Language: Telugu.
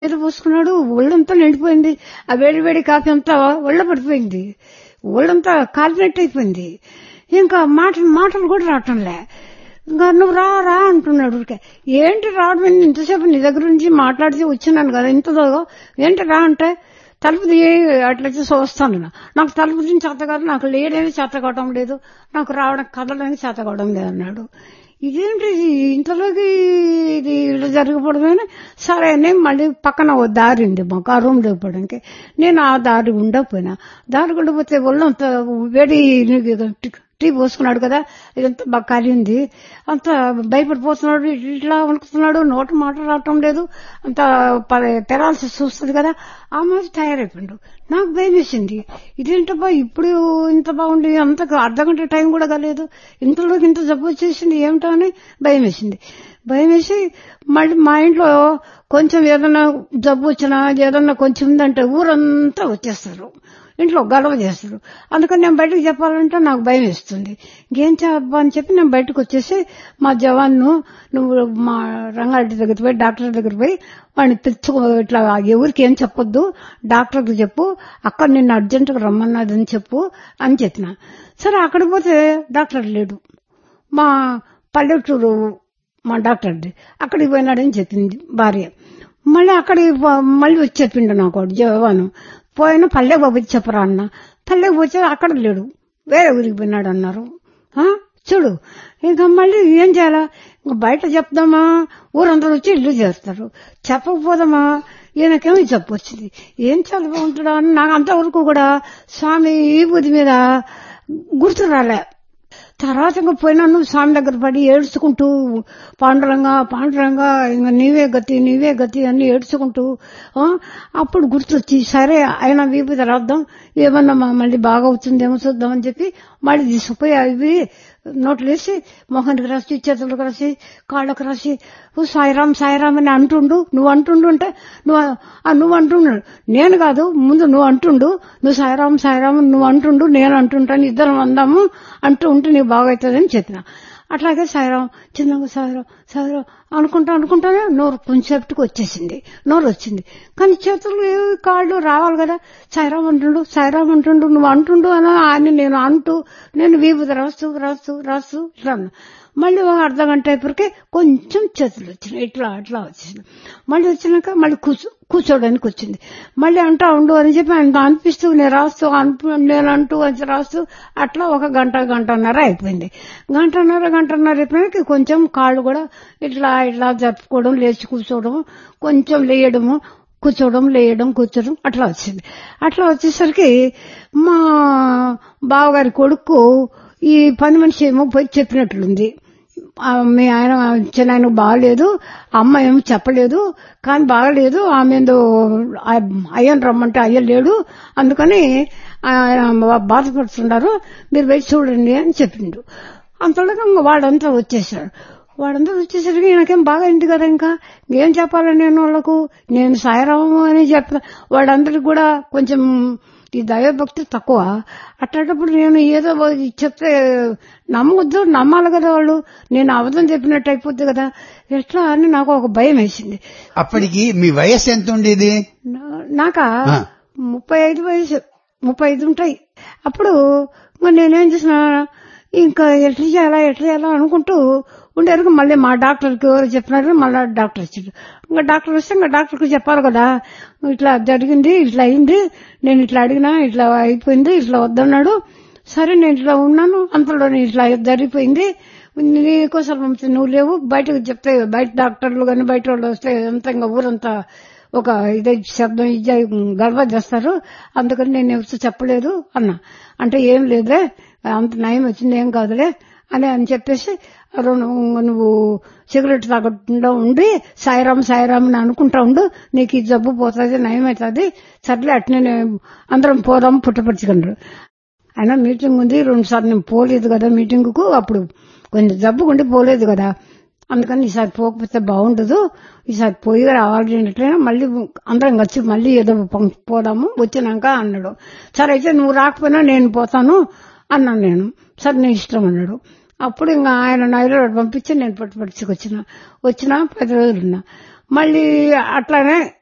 ఏదో పోసుకున్నాడు ఒళ్ళంతా నిండిపోయింది ఆ వేడి వేడి కాఫీ అంతా ఒళ్ళ పడిపోయింది ఒళ్ళంతా కాలినట్టు అయిపోయింది ఇంకా మాటలు మాటలు కూడా రావటంలే ఇంకా నువ్వు రా రా అంటున్నాడు ఊరికే ఏంటి రావడం ఏంటి? ఇంతసేపు నీ దగ్గర నుంచి మాట్లాడితే వచ్చినాను కదా ఇంతదో ఏంటి రా అంటే తలుపు తీయి అట్లా చేసి వస్తాను నాకు తలుపు తీసి చేత కాదు నాకు లేడేది చేత కావడం లేదు నాకు రావడం కదలని చేత కావడం లేదు అన్నాడు ఇదేంటి ఇది? ఇంతలోకి ఇది ఇలా జరగకూడదని సరే అని మళ్ళీ పక్కన ఓ దారి ఉంది మాకు ఆ రూమ్ పోవడానికి నేను ఆ దారి ఉండకపోయినా దారి ఉండకపోతే ఒళ్ళంత వేడి టీ పోసుకున్నాడు కదా ఇదంతా బాగా కాలింది అంత భయపడిపోతున్నాడు ఇట్లా వణుకుతున్నాడు నోట మాట రావటం లేదు అంత పెరాల్సి చూస్తుంది కదా ఆ మాది తయారైపోయిండు నాకు భయం వేసింది ఇదేంటబ్బా ఇప్పుడు ఇంత బాగుంది అంత అర్ధ గంట టైం కూడా కాలేదు ఇంతలోకి ఇంత జబ్బు వచ్చేసింది ఏమిటో అని భయం వేసింది భయం వేసి మళ్ళీ మా ఇంట్లో కొంచెం ఏదన్నా జబ్బు వచ్చినా ఏదన్నా కొంచెం ఉందంటే ఊరంతా వచ్చేస్తారు ఇంట్లో గొడవ చేస్తారు అందుకని నేను బయటకు చెప్పాలంటే నాకు భయం వేస్తుంది ఇంకేం చెప్పా అని చెప్పి నేను బయటకు వచ్చేసి మా జవాన్ను నువ్వు మా రంగారెడ్డి దగ్గర పోయి డాక్టర్ దగ్గర పోయి వాడిని తెచ్చుకో ఇట్లా ఎవరికి ఏం చెప్పొద్దు డాక్టర్కి చెప్పు అక్కడ నిన్ను అర్జెంటుగా రమ్మన్నదని చెప్పు అని చెప్పిన సరే అక్కడికి పోతే డాక్టర్ లేడు మా పల్లెటూరు మా డాక్టర్ది అక్కడికి పోయినాడని చెప్పింది భార్య మళ్ళీ అక్కడికి పో- మళ్ళీ వచ్చి చెప్పిండు నాకు వాడు జవాను పోయిన పల్లె బాబు చెప్పరా అన్న పల్లెకి పోతే అక్కడ లేడు వేరే ఊరికి పోయినాడు అన్నారు ఆ? చూడు ఇంకా మళ్ళీ ఏం చేయాలా ఇంకా బయట చెప్దామా ఊరందరూ వచ్చి ఇల్లు చేస్తారు చెప్పకపోదామా ఈయనకేమో ఈ జబ్బు వచ్చింది ఏం చాలా బాగుంటుందా అని నాకు అంతవరకు కూడా స్వామి ఈ బుద్ధి మీద గుర్తు రాలే తర్వాత ఇంకా పోయినాను స్వామి దగ్గర పడి ఏడ్చుకుంటూ పాండురంగా పాండురంగా ఇంకా నీవే గతి నీవే గతి అని ఏడ్చుకుంటూ ఆ, అప్పుడు గుర్తొచ్చి సరే అయినా వీపు రాద్దాం ఏమన్నా మా- మళ్ళీ బాగా అవుతుందేమో చూద్దాం అని చెప్పి మళ్ళీ తీసుకుపోయి అవి నోట్లు వేసి మొహానికి రాసి చేతులకు రాసి కాళ్ళకు రాసి "ఓ సాయిరాం సాయిరాం అని అంటుండు నువ్వు అంటుండు అంటే నువ్వు ఆ, నువ్వు అంటున్నాడు నేను కాదు ముందు నువ్వు అంటుండు నువ్వు సాయిరాం సాయిరాం నువ్వు అంటుండు నేను అంటుంటాను ఇద్దరం అందాము అంటూ ఉంటే నీకు బాగవుతుందని చెప్పిన అట్లాగే సాయిరాం చిన్నగా సాయిరాం సాయిరాం అనుకుంటా అనుకుంటానే నోరు కొంచెంసేపటికి వచ్చేసింది నోరు వచ్చింది కానీ చేతులు ఏవి కాళ్ళు రావాలి కదా సాయిరాం అంటుండు సాయిరాం అంటుండు నువ్వు అంటుండు అని ఆయన నేను అంటూ నేను వీపు రాస్తూ రాస్తూ రాస్తూ ఇట్లా అన్నా. మళ్ళీ ఒక అర్ధ గంట అయిపోయికే కొంచెం చేతులు వచ్చినాయి ఇట్లా అట్లా వచ్చేసింది మళ్ళీ వచ్చినాక మళ్ళీ కూర్చో కూర్చోడానికి వచ్చింది మళ్ళీ అంటా ఉండు అని చెప్పి ఆయన అనిపిస్తూ నేను రాస్తూ అనిపి నేను అంటూ అని రాస్తూ అట్లా ఒక గంట గంటన్నర అయిపోయింది గంటన్నర గంటన్నర అయిపోయినాక కొంచెం కాళ్ళు కూడా ఇట్లా ఇట్లా జరుపుకోవడం లేచి కూర్చోవడం కొంచెం లేయడము కూర్చోవడం లేయడం కూర్చోవడం అట్లా వచ్చింది అట్లా వచ్చేసరికి మా బావగారి కొడుకు ఈ పని మనిషి ఏమో పోయి చెప్పినట్లుంది ఆ, మీ ఆయన చిన్న ఆయన బాగలేదు అమ్మ ఏమో చెప్పలేదు కానీ బాగలేదు ఆమె ఏందో అయ్యని రమ్మంటే అయ్య లేడు అందుకని ఆయన బాధపడుతున్నారు మీరు వెళ్ళి చూడండి అని చెప్పిండు అంతలోకి ఇంక వాడంతా వచ్చేసాడు వాడంతా వచ్చేసరికి నాకేం బాగా అయింది కదా ఇంకా ఏం చెప్పాలి నేను వాళ్ళకు నేను సాయిరాము అని చెప్తా వాడందరికి కూడా కొంచెం ఈ దైవభక్తి తక్కువ అట్లాంటప్పుడు నేను ఏదో చెప్తే నమ్మొద్దు నమ్మాలి కదా వాళ్ళు నేను అబద్ధం చెప్పినట్టు అయిపోద్ది కదా ఎట్లా అని నాకు ఒక భయం వేసింది అప్పటికి మీ వయస్సు ఎంత ఉండేది నా- నాకా ఆ. ముప్పై ఐదు వయసు ముప్పై ఐదు ఉంటాయి అప్పుడు మరి నేనేం చేసిన ఇంకా ఎట్లా చేయాలా ఎట్లా చేయాలా అనుకుంటూ ఉండేరకు మళ్ళీ మా డాక్టర్కి ఎవరు చెప్పినారు మళ్ళీ డాక్టర్ వచ్చాడు ఇంకా డాక్టర్ వస్తే ఇంకా డాక్టర్కి చెప్పాలి కదా ఇట్లా జరిగింది ఇట్లా అయింది నేను ఇట్లా అడిగినా ఇట్లా అయిపోయింది ఇట్లా వద్దన్నాడు సరే నేను ఇట్లా ఉన్నాను అంతలో ఇట్లా జరిగిపోయింది నీకోసం నువ్వు లేవు బయటకు చెప్తే బయట డాక్టర్లు కానీ బయట వాళ్ళు వస్తే అంతా ఇంకా ఊరంతా ఒక ఇదే శబ్దం ఇది గర్వ చేస్తారు అందుకని నేను ఎవరితో చెప్పలేదు అన్నా అంటే ఏం లేదులే అంత నయం వచ్చింది ఏం కాదులే అని అని చెప్పేసి రెండు నువ్వు సిగరెట్ తాగకుండా ఉండి సాయిరామ్ సాయిరామ్ అని అనుకుంటా ఉండు నీకు ఈ జబ్బు పోతుంది నయం అవుతుంది సర్లే అట్నే అందరం పోదాం పుట్టపరుచుకున్నారు అయినా మీటింగ్ ఉంది రెండు సార్లు నేను పోలేదు కదా మీటింగ్ కు అప్పుడు కొంచెం జబ్బు ఉండి పోలేదు కదా అందుకని ఈసారి పోకపోతే బాగుండదు ఈసారి పోయి రావాలి అట్లయినా మళ్ళీ అందరం కలిసి మళ్ళీ ఏదో పం- పోదాము వచ్చినాక అన్నాడు సరే అయితే నువ్వు రాకపోయినా నేను పోతాను అన్నాను నేను సరే నీ ఇష్టం అన్నాడు అప్పుడు ఇంకా ఆయన హైదరాబాద్ పంపించి నేను పట్టుపడిచికి వచ్చిన వచ్చిన పది రోజులు ఉన్నా మళ్ళీ అట్లానే